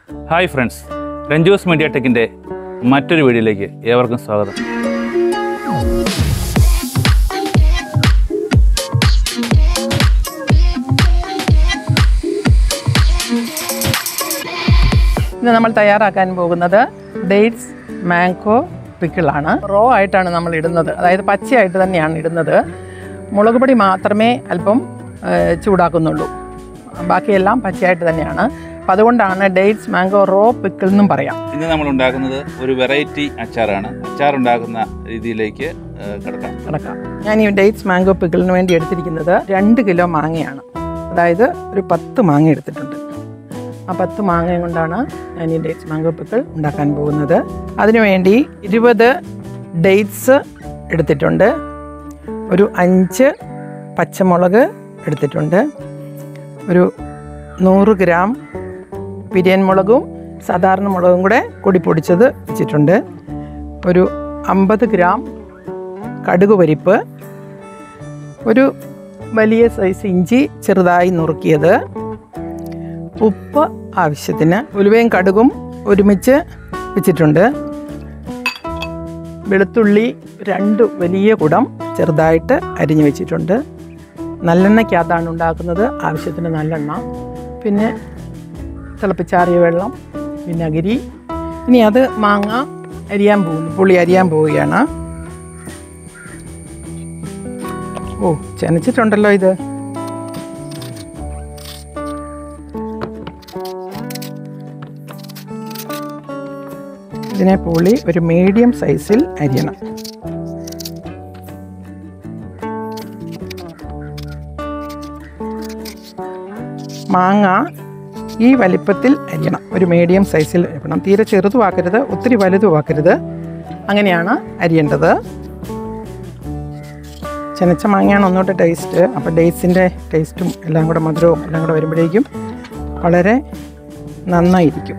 hi friends Ranjus media ടെക്കിൻ്റെ മറ്റൊരു വീഡിയോയിലേക്ക് ഏവർക്കും സ്വാഗതം ഇന്ന് നമ്മൾ തയ്യാറാക്കാൻ പോകുന്നത് ഡേറ്റ്സ് മാംഗോ പിക്കിളാണ് റോ ആയിട്ടാണ് നമ്മൾ ഇടുന്നത് അതായത് പച്ചയായിട്ട് തന്നെയാണ് ഇടുന്നത് മുളക് പൊടി മാത്രമേ അല്പം ആ, ചൂടാക്കുന്നുള്ളൂ ബാക്കിയെല്ലാം പച്ചയായിട്ട് തന്നെയാണ് അപ്പം അതുകൊണ്ടാണ് ഡേറ്റ്സ് മാംഗോ റോ പിക്കിൾ എന്നും പറയാം ഇന്ന് നമ്മൾ ഉണ്ടാക്കുന്നത് ഒരു വെറൈറ്റി അച്ചാറാണ് അച്ചാർ ഉണ്ടാക്കുന്ന രീതിയിലേക്ക് ഏഹ്, കിടക്കാം കിടക്കാം ഞാൻ ഈ ഡേറ്റ്സ് മാംഗോ പിക്കിളിന് വേണ്ടി എടുത്തിരിക്കുന്നത് രണ്ട് കിലോ മാങ്ങയാണ് അതായത് ഒരു പത്ത് മാങ്ങ എടുത്തിട്ടുണ്ട് ആ പത്ത് മാങ്ങയും കൊണ്ടാണ് ഞാൻ ഈ ഡേറ്റ്സ് മാംഗോ പിക്കിൾ ഉണ്ടാക്കാൻ പോകുന്നത് അതിനുവേണ്ടി ഇരുപത് ഡേറ്റ്സ് എടുത്തിട്ടുണ്ട് ഒരു അഞ്ച് പച്ചമുളക് എടുത്തിട്ടുണ്ട് ഒരു നൂറ് ഗ്രാം പിരിയൻ മുളകും സാധാരണ മുളകും കൂടെ പൊടി പൊടിച്ചത് വെച്ചിട്ടുണ്ട് ഒരു അമ്പത് ഗ്രാം കടുക് പരിപ്പ് ഒരു വലിയ സൈസ് ഇഞ്ചി ചെറുതായി നുറുക്കിയത് ഉപ്പ് ആവശ്യത്തിന് ഉലുവയും കടുകും ഒരുമിച്ച് വെച്ചിട്ടുണ്ട് വെളുത്തുള്ളി രണ്ട് വലിയ കുടം ചെറുതായിട്ട് അരിഞ്ഞു വെച്ചിട്ടുണ്ട് നല്ലെണ്ണയ്ക്കകത്താണ് ഉണ്ടാക്കുന്നത് ആവശ്യത്തിന് നല്ലെണ്ണ പിന്നെ തിളപ്പിച്ചാറിയ വെള്ളം വിനാഗിരി ഇനി അത് മാങ്ങ അരിയാൻ പോകുന്നു പുളി അരിയാൻ പോവുകയാണ് ഓ ചെനച്ചിട്ടുണ്ടല്ലോ ഇത് ഇതിനെ പുളി ഒരു മീഡിയം സൈസിൽ അരിയണം മാങ്ങ ഈ വലിപ്പത്തിൽ അരിയണം ഒരു മീഡിയം സൈസിൽ അരിയണം തീരെ ചെറുതുമാക്കരുത് ഒത്തിരി വലുതുമാക്കരുത് അങ്ങനെയാണ് അരിയേണ്ടത് ചെനച്ച മാങ്ങയാണ് ഒന്നുകൂടെ ടേസ്റ്റ് അപ്പോൾ ഡേറ്റ്സിൻ്റെ ടേസ്റ്റും എല്ലാം കൂടെ മധുരവും എല്ലാം കൂടെ വരുമ്പോഴേക്കും വളരെ നന്നായിരിക്കും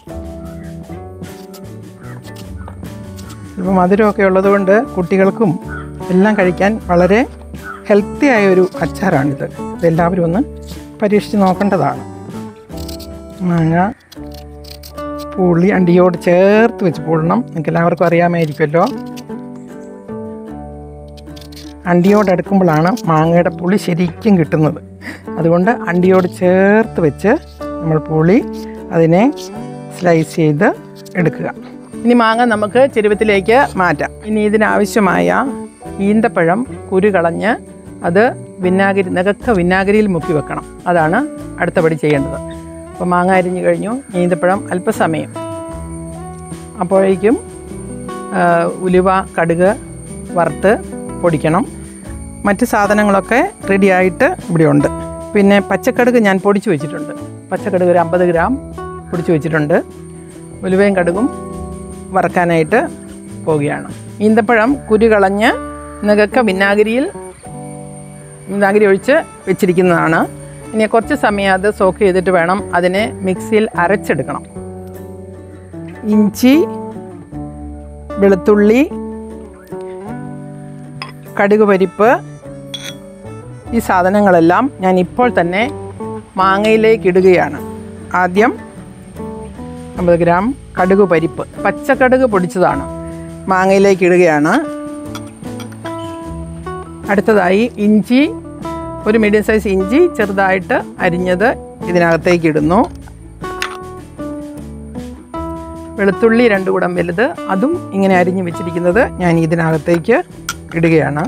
ഇപ്പോൾ മധുരമൊക്കെ ഉള്ളതുകൊണ്ട് കുട്ടികൾക്കും എല്ലാം കഴിക്കാൻ വളരെ ഹെൽത്തി ആയ ഒരു അച്ചാറാണിത് ഇതെല്ലാവരും ഒന്ന് പരീക്ഷിച്ച് നോക്കേണ്ടതാണ് മാങ്ങ പുളി അണ്ടിയോട് ചേർത്ത് വെച്ച് പൊള്ളണം നിങ്ങൾക്ക് എല്ലാവർക്കും അറിയാമായിരിക്കുമല്ലോ അണ്ടിയോട് എടുക്കുമ്പോഴാണ് മാങ്ങയുടെ പുളി ശരിക്കും കിട്ടുന്നത് അതുകൊണ്ട് അണ്ടിയോട് ചേർത്ത് വെച്ച് നമ്മൾ പുളി അതിനെ സ്ലൈസ് ചെയ്ത് എടുക്കുക ഇനി മാങ്ങ നമുക്ക് ചെരുവത്തിലേക്ക് മാറ്റാം ഇനി ഇതിനാവശ്യമായ ഈന്തപ്പഴം കുരു കളഞ്ഞ് അത് വിനാഗിരി നികക്ക വിനാഗിരിയിൽ മുക്കി വെക്കണം അതാണ് അടുത്ത പടി ചെയ്യേണ്ടത് അപ്പോൾ മാങ്ങ അരിഞ്ഞു കഴിഞ്ഞു ഈന്തപ്പഴം അല്പസമയം അപ്പോഴേക്കും ആ, ഉലുവ കടുക് വറുത്ത് പൊടിക്കണം മറ്റ് സാധനങ്ങളൊക്കെ റെഡിയായിട്ട് ഇവിടെ ഉണ്ട് പിന്നെ പച്ചക്കടുക് ഞാൻ പൊടിച്ചു വെച്ചിട്ടുണ്ട് പച്ചക്കടുക് ഒരു അമ്പത് ഗ്രാം പൊടിച്ചു വെച്ചിട്ടുണ്ട് ഉലുവയും കടുകും വറക്കാനായിട്ട് പോവുകയാണ് ഈന്തപ്പഴം കുരു കളഞ്ഞ് നികക്ക വിനാഗിരിയിൽ വിനാഗിരി ഒഴിച്ച് വെച്ചിരിക്കുന്നതാണ് ഇനി കുറച്ച് സമയം അത് സോക്ക് ചെയ്തിട്ട് വേണം അതിനെ മിക്സിയിൽ അരച്ചെടുക്കണം ഇഞ്ചി വെളുത്തുള്ളി കടുക് പരിപ്പ് ഈ സാധനങ്ങളെല്ലാം ഞാൻ ഇപ്പോൾ തന്നെ മാങ്ങയിലേക്ക് ഇടുകയാണ് ആദ്യം അമ്പത് ഗ്രാം കടുക് പരിപ്പ് പച്ചക്കടുക് പൊടിച്ചതാണ് മാങ്ങയിലേക്ക് ഇടുകയാണ് അടുത്തതായി ഇഞ്ചി ഒരു മീഡിയം സൈസ് ഇഞ്ചി ചെറുതായിട്ട് അരിഞ്ഞത് ഇതിനകത്തേക്ക് ഇടുന്നു വെളുത്തുള്ളി രണ്ട് കൂടം വലുത് അതും ഇങ്ങനെ അരിഞ്ഞ് വെച്ചിരിക്കുന്നത് ഞാൻ ഇതിനകത്തേക്ക് ഇടുകയാണ്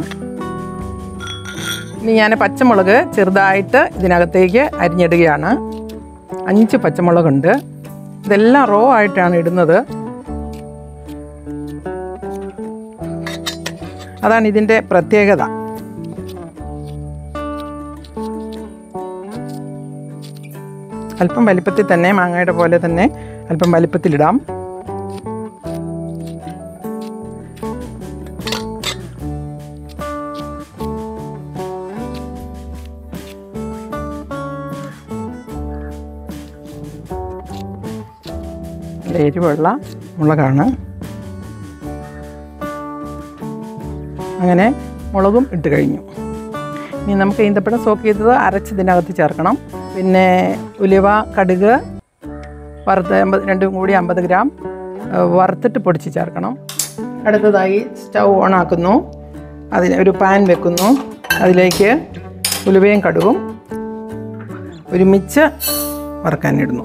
ഇനി ഞാൻ പച്ചമുളക് ചെറുതായിട്ട് ഇതിനകത്തേക്ക് അരിഞ്ഞിടുകയാണ് അഞ്ച് പച്ചമുളകുണ്ട് ഇതെല്ലാം റോ ആയിട്ടാണ് ഇടുന്നത് അതാണ് ഇതിൻ്റെ പ്രത്യേകത അല്പം വലിപ്പത്തിൽ തന്നെ മാങ്ങയുടെ പോലെ തന്നെ അല്പം വലിപ്പത്തിലിടാം നല്ല എരിവുള്ള മുളകാണ് അങ്ങനെ മുളകും ഇട്ട് കഴിഞ്ഞു ഇനി നമുക്ക് ഈന്തപ്പഴം സോക്ക് ചെയ്തത് അരച്ചതിനകത്ത് ചേർക്കണം പിന്നെ ഉലുവ കടുക് വറുത്ത് അമ്പത് രണ്ടും കൂടി അമ്പത് ഗ്രാം ആ, വറുത്തിട്ട് പൊടിച്ച് ചേർക്കണം അടുത്തതായി സ്റ്റൗ ഓണാക്കുന്നു അതിന് ഒരു പാൻ വെക്കുന്നു അതിലേക്ക് ഉലുവയും കടുകും ഒരുമിച്ച് വറുക്കാനിടുന്നു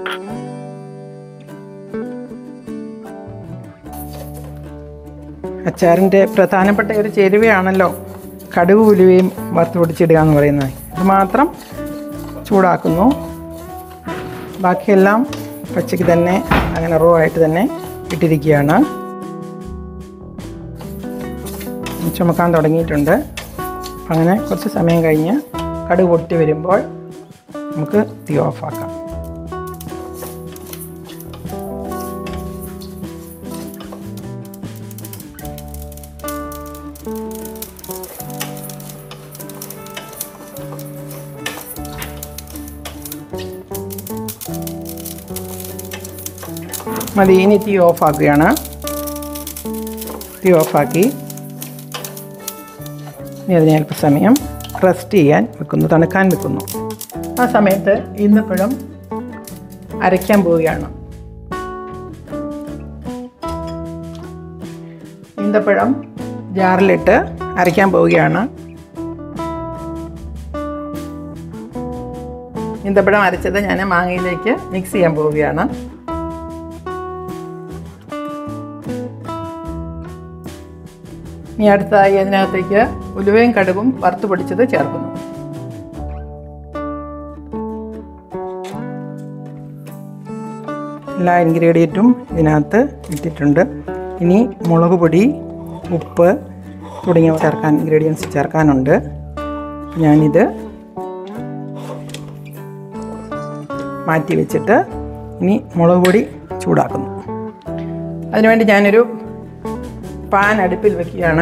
അച്ചാറിൻ്റെ പ്രധാനപ്പെട്ട ഒരു ചേരുവയാണല്ലോ കടുക് ഉലുവയും വറുത്ത് പൊടിച്ചിടുക എന്ന് പറയുന്നത് അത് മാത്രം ചൂടാക്കുന്നു ബാക്കിയെല്ലാം പച്ചയ്ക്ക് തന്നെ അങ്ങനെ റോ ആയിട്ട് തന്നെ ഇട്ടിരിക്കുകയാണ് ചുമക്കാൻ തുടങ്ങിയിട്ടുണ്ട് അപ്പം അങ്ങനെ കുറച്ച് സമയം കഴിഞ്ഞ് കടുക് പൊട്ടി വരുമ്പോൾ നമുക്ക് തീ ഓഫാക്കാം മതി ഇനി തീ ഓഫാക്കുകയാണ് തീ ഓഫാക്കി ഇനി അതിനെ അല്പസമയം റെസ്റ്റ് ചെയ്യാൻ വെക്കുന്നു തണുക്കാൻ വെക്കുന്നു ആ സമയത്ത് ഈന്തപ്പഴം അരയ്ക്കാൻ പോവുകയാണ് ഈന്തപ്പഴം ജാറിലിട്ട് അരയ്ക്കാൻ പോവുകയാണ് ഈന്തപ്പഴം അരച്ചത് ഞാൻ മാങ്ങയിലേക്ക് മിക്സ് ചെയ്യാൻ പോവുകയാണ് ഇനി അടുത്തതായി അതിനകത്തേക്ക് ഉലുവയും കടുകും വറുത്ത് പൊടിച്ചത് ചേർക്കുന്നു എല്ലാ ഇൻഗ്രീഡിയൻറ്റും ഇതിനകത്ത് ഇട്ടിട്ടുണ്ട് ഇനി മുളക് പൊടി ഉപ്പ് തുടങ്ങിയവ ചേർക്കാൻ ഇൻഗ്രീഡിയൻസ് ചേർക്കാനുണ്ട് ഞാനിത് മാറ്റി വെച്ചിട്ട് ഇനി മുളക് പൊടി ചൂടാക്കുന്നു അതിനുവേണ്ടി ഞാനൊരു പാൻ അടുപ്പിൽ വെക്കുകയാണ്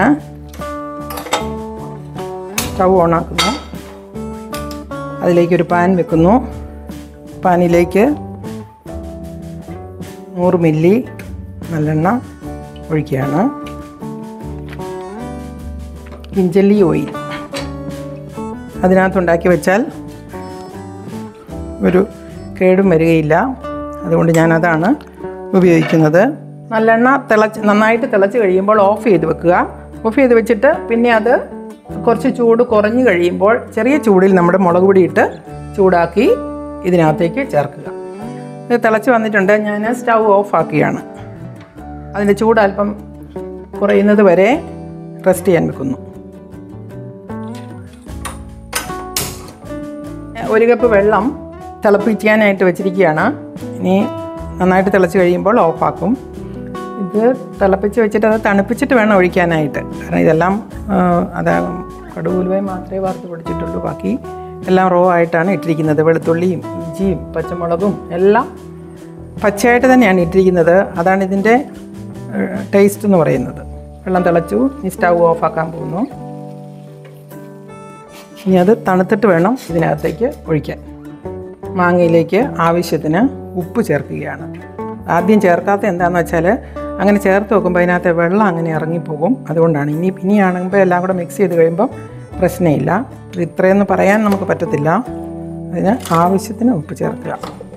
സ്റ്റൗ ഓണാക്കുന്നു അതിലേക്കൊരു പാൻ വെക്കുന്നു പാനിലേക്ക് നൂറ് മില്ലി നല്ലെണ്ണ ഒഴിക്കുകയാണ് കിഞ്ചല്ലി ഓയിൽ അതിനകത്തുണ്ടാക്കി വെച്ചാൽ ഒരു കേടും വരികയില്ല അതുകൊണ്ട് ഞാനതാണ് ഉപയോഗിക്കുന്നത് നല്ലെണ്ണ തിളച്ച് നന്നായിട്ട് തിളച്ച് കഴിയുമ്പോൾ ഓഫ് ചെയ്ത് വെക്കുക ഓഫ് ചെയ്ത് വെച്ചിട്ട് പിന്നെ അത് കുറച്ച് ചൂട് കുറഞ്ഞു കഴിയുമ്പോൾ ചെറിയ ചൂടിൽ നമ്മുടെ മുളക് പൊടി ഇട്ട് ചൂടാക്കി ഇതിനകത്തേക്ക് ചേർക്കുക ഇത് തിളച്ച് വന്നിട്ടുണ്ട് ഞാൻ സ്റ്റൗ ഓഫ് ആക്കുകയാണ് അതിൻ്റെ ചൂട് അല്പം കുറയുന്നത് വരെ റെസ്റ്റ് ചെയ്യാൻ വെക്കുന്നു ഒരു കപ്പ് വെള്ളം തിളപ്പിക്കാനായിട്ട് വെച്ചിരിക്കുകയാണ് ഇനി നന്നായിട്ട് തിളച്ച് കഴിയുമ്പോൾ ഓഫാക്കും ഇത് തിളപ്പിച്ച് വെച്ചിട്ട് അത് തണുപ്പിച്ചിട്ട് വേണം ഒഴിക്കാനായിട്ട് കാരണം ഇതെല്ലാം ആ, അത് കടുകുലുവയും മാത്രമേ വറുത്ത് പൊടിച്ചിട്ടുള്ളൂ ബാക്കി എല്ലാം റോ ആയിട്ടാണ് ഇട്ടിരിക്കുന്നത് വെളുത്തുള്ളിയും ഇഞ്ചിയും പച്ചമുളകും എല്ലാം പച്ചയായിട്ട് തന്നെയാണ് ഇട്ടിരിക്കുന്നത് അതാണ് ഇതിൻ്റെ ടേസ്റ്റ് എന്ന് പറയുന്നത് വെള്ളം തിളച്ചു ഇനി സ്റ്റൗ ഓഫാക്കാൻ പോകുന്നു ഇനി അത് തണുത്തിട്ട് വേണം ഇതിനകത്തേക്ക് ഒഴിക്കാൻ മാങ്ങയിലേക്ക് ആവശ്യത്തിന് ഉപ്പ് ചേർക്കുകയാണ് ആദ്യം ചേർക്കാത്ത എന്താണെന്ന് വെച്ചാൽ അങ്ങനെ ചേർത്ത് വെക്കുമ്പോൾ അതിനകത്തെ വെള്ളം അങ്ങനെ ഇറങ്ങിപ്പോകും അതുകൊണ്ടാണ് ഇനി ഇനിയാണെങ്കിൽ എല്ലാം കൂടെ മിക്സ് ചെയ്ത് കഴിയുമ്പോൾ പ്രശ്നമില്ല ഇത് ഇത്രയെന്ന് പറയാൻ നമുക്ക് പറ്റത്തില്ല അതിന് ആവശ്യത്തിന് ഉപ്പ് ചേർക്കുക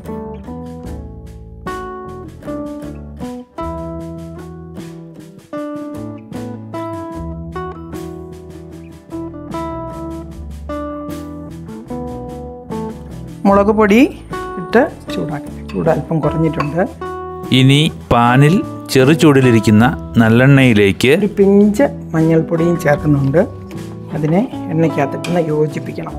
മുളക് പൊടി ഇട്ട് ചൂടാക്കി ചൂട് അല്പം കുറഞ്ഞിട്ടുണ്ട് ഇനി പാനിൽ ചെറു ചൂടിലിരിക്കുന്ന നല്ലെണ്ണയിലേക്ക് ഒരു പിഞ്ച് മഞ്ഞൾപ്പൊടിയും ചേർക്കുന്നുണ്ട് അതിനെ എണ്ണയ്ക്കകത്തിട്ടൊന്ന് യോജിപ്പിക്കണം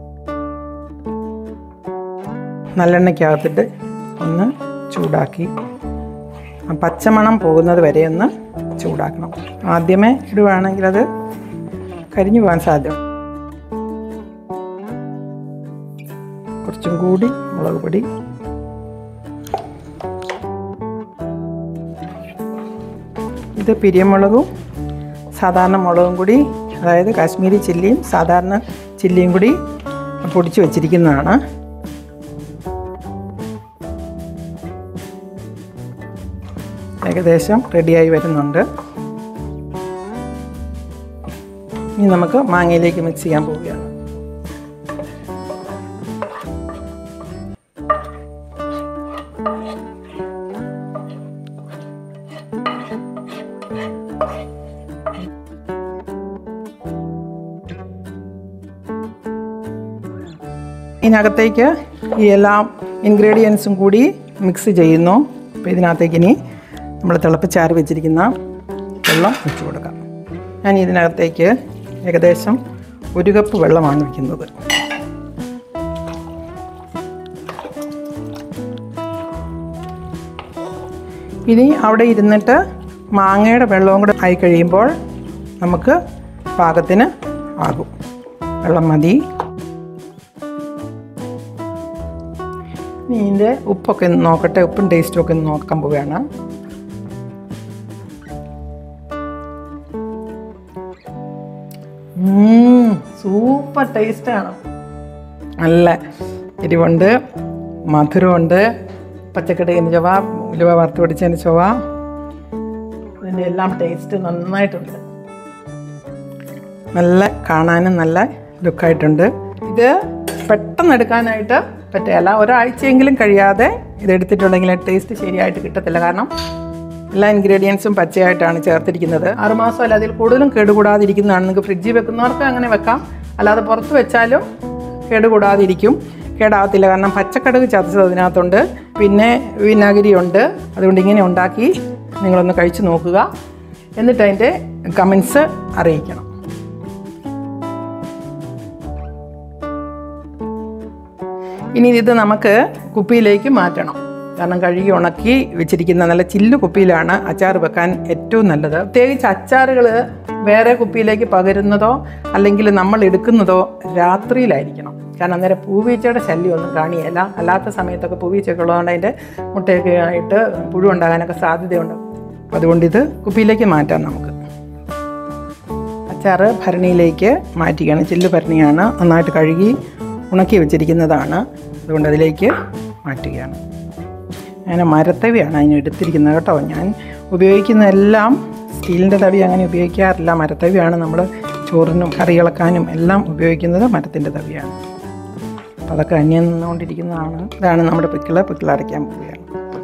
നല്ലെണ്ണയ്ക്കകത്തിട്ട് ഒന്ന് ചൂടാക്കി ആ പച്ചമണം പോകുന്നത് വരെ ഒന്ന് ചൂടാക്കണം ആദ്യമേ ഇടുവാണെങ്കിൽ അത് കരിഞ്ഞു പോകാൻ സാധ്യത കുറച്ചും കൂടി മുളക് പൊടി ഇത് പിരിയമുളകും സാധാരണ മുളകും കൂടി അതായത് കാശ്മീരി ചില്ലിയും സാധാരണ ചില്ലിയും കൂടി പൊടിച്ച് വെച്ചിരിക്കുന്നതാണ് ഏകദേശം റെഡിയായി വരുന്നുണ്ട് ഇനി നമുക്ക് മാങ്ങയിലേക്ക് മിക്സ് ചെയ്യാൻ പോവുകയാണ് ഇതിനകത്തേക്ക് ഈ എല്ലാ ഇൻഗ്രീഡിയൻസും കൂടി മിക്സ് ചെയ്യുന്നു അപ്പോൾ ഇതിനകത്തേക്ക് ഇനി നമ്മൾ തിളപ്പിച്ചാറി വെച്ചിരിക്കുന്ന വെള്ളം ഒഴിച്ചു കൊടുക്കാം ഞാൻ ഇതിനകത്തേക്ക് ഏകദേശം ഒരു കപ്പ് വെള്ളമാണ് വയ്ക്കുന്നത് ഇനി അവിടെ ഇരുന്നിട്ട് മാങ്ങയുടെ വെള്ളവും കൂടെ ആയി കഴിയുമ്പോൾ നമുക്ക് പാകത്തിന് ആകും വെള്ളം മതി ഇനി ഇതിൻ്റെ ഉപ്പൊക്കെ ഒന്ന് നോക്കട്ടെ ഉപ്പും ടേസ്റ്റും ഒക്കെ ഒന്ന് നോക്കാൻ പോവുകയാണ് ഉം, സൂപ്പർ ടേസ്റ്റാണ് നല്ല എരിവുണ്ട് മധുരമുണ്ട് പച്ചക്കടീൻ്റെ ചൊവ ഉലുവ വറുത്ത് പിടിച്ചതിൻ്റെ ചൊവ ഇതിൻ്റെ എല്ലാം ടേസ്റ്റ് നന്നായിട്ടുണ്ട് നല്ല കാണാനും നല്ല ലുക്കായിട്ടുണ്ട് ഇത് പെട്ടെന്ന് എടുക്കാനായിട്ട് പറ്റില്ല ഒരാഴ്ചയെങ്കിലും കഴിയാതെ ഇത് എടുത്തിട്ടുണ്ടെങ്കിൽ ടേസ്റ്റ് ശരിയായിട്ട് കിട്ടത്തില്ല കാരണം എല്ലാ ഇൻഗ്രീഡിയൻസും പച്ചയായിട്ടാണ് ചേർത്തിരിക്കുന്നത് ആറുമാസം അല്ല അതിൽ കൂടുതലും കേടുകൂടാതിരിക്കുന്നതാണ് നിങ്ങൾക്ക് ഫ്രിഡ്ജിൽ വെക്കുന്നവർക്ക് അങ്ങനെ വെക്കാം അല്ലാതെ പുറത്ത് വെച്ചാലും കേടുകൂടാതിരിക്കും കേടാകത്തില്ല കാരണം പച്ചക്കടുക് ചതച്ചത് അതിനകത്തുണ്ട് പിന്നെ വിനാഗിരി ഉണ്ട് അതുകൊണ്ട് ഇങ്ങനെ ഉണ്ടാക്കി നിങ്ങളൊന്ന് കഴിച്ച് നോക്കുക എന്നിട്ട് അതിൻ്റെ കമൻസ് അറിയിക്കണം ഇനി ഇത് നമുക്ക് കുപ്പിയിലേക്ക് മാറ്റണം കാരണം കഴുകി ഉണക്കി വെച്ചിരിക്കുന്ന നല്ല ചില്ല് കുപ്പിയിലാണ് അച്ചാർ വെക്കാൻ ഏറ്റവും നല്ലത് പ്രത്യേകിച്ച് അച്ചാറുകൾ വേറെ കുപ്പിയിലേക്ക് പകരുന്നതോ അല്ലെങ്കിൽ നമ്മൾ എടുക്കുന്നതോ രാത്രിയിലായിരിക്കണം കാരണം അന്നേരം പൂവീച്ചയുടെ ശല്യമൊന്നും കാണിയല്ല അല്ലാത്ത സമയത്തൊക്കെ പൂവീച്ചയൊക്കെ ഉള്ളതുകൊണ്ട് അതിൻ്റെ മുട്ടയൊക്കെ ആയിട്ട് പുഴു ഉണ്ടാകാനൊക്കെ സാധ്യതയുണ്ട് അതുകൊണ്ട് ഇത് കുപ്പിയിലേക്ക് മാറ്റാം നമുക്ക് അച്ചാറ് ഭരണിയിലേക്ക് മാറ്റുകയാണ് ചില്ല് ഭരണിയാണ് നന്നായിട്ട് കഴുകി ഉണക്കി വെച്ചിരിക്കുന്നതാണ് അതുകൊണ്ട് അതിലേക്ക് മാറ്റുകയാണ് ഞാൻ മരത്തവിയാണ് അതിന് എടുത്തിരിക്കുന്നത് കേട്ടോ ഞാൻ ഉപയോഗിക്കുന്ന എല്ലാം സ്റ്റീലിൻ്റെ തവി അങ്ങനെ ഉപയോഗിക്കാറില്ല മരത്തവിയാണ് നമ്മൾ ചോറിനും കറി ഇളക്കാനും എല്ലാം ഉപയോഗിക്കുന്നത് മരത്തിൻ്റെ തവിയാണ് അപ്പോൾ അതൊക്കെ അന്യം നിന്നുകൊണ്ടിരിക്കുന്നതാണ് ഇതാണ് നമ്മുടെ പിക്കിള് പിക്കിൾ അടയ്ക്കാൻ പോവുകയാണ്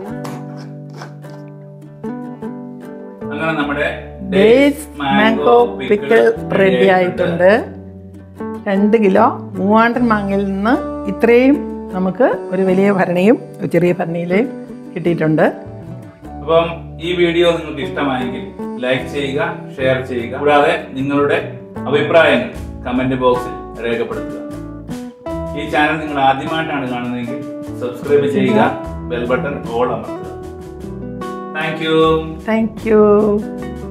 അങ്ങനെ നമ്മുടെ ഡേറ്റ്സ് മാംഗോ പിക്കിൾ റെഡി ആയിട്ടുണ്ട് രണ്ട് കിലോ മൂവാണ്ടൻ മാങ്ങയിൽ നിന്ന് ഇത്രയും നമുക്ക് ഒരു വലിയ ഭരണിയും ഒരു ചെറിയ ഭരണിയിലെയും കിട്ടിയിട്ടുണ്ട് അപ്പം ഈ വീഡിയോ നിങ്ങൾക്ക് ഇഷ്ടമായെങ്കിൽ ലൈക്ക് ചെയ്യുക ഷെയർ ചെയ്യുക കൂടാതെ നിങ്ങളുടെ അഭിപ്രായങ്ങൾ കമന്റ് ബോക്സിൽ രേഖപ്പെടുത്തുക ഈ ചാനൽ നിങ്ങൾ ആദ്യമായിട്ടാണ് കാണുന്നതെങ്കിൽ സബ്സ്ക്രൈബ് ചെയ്യുക ബെൽ ബട്ടൺ ഓൾ അമർത്തുക താങ്ക് യു താങ്ക് യു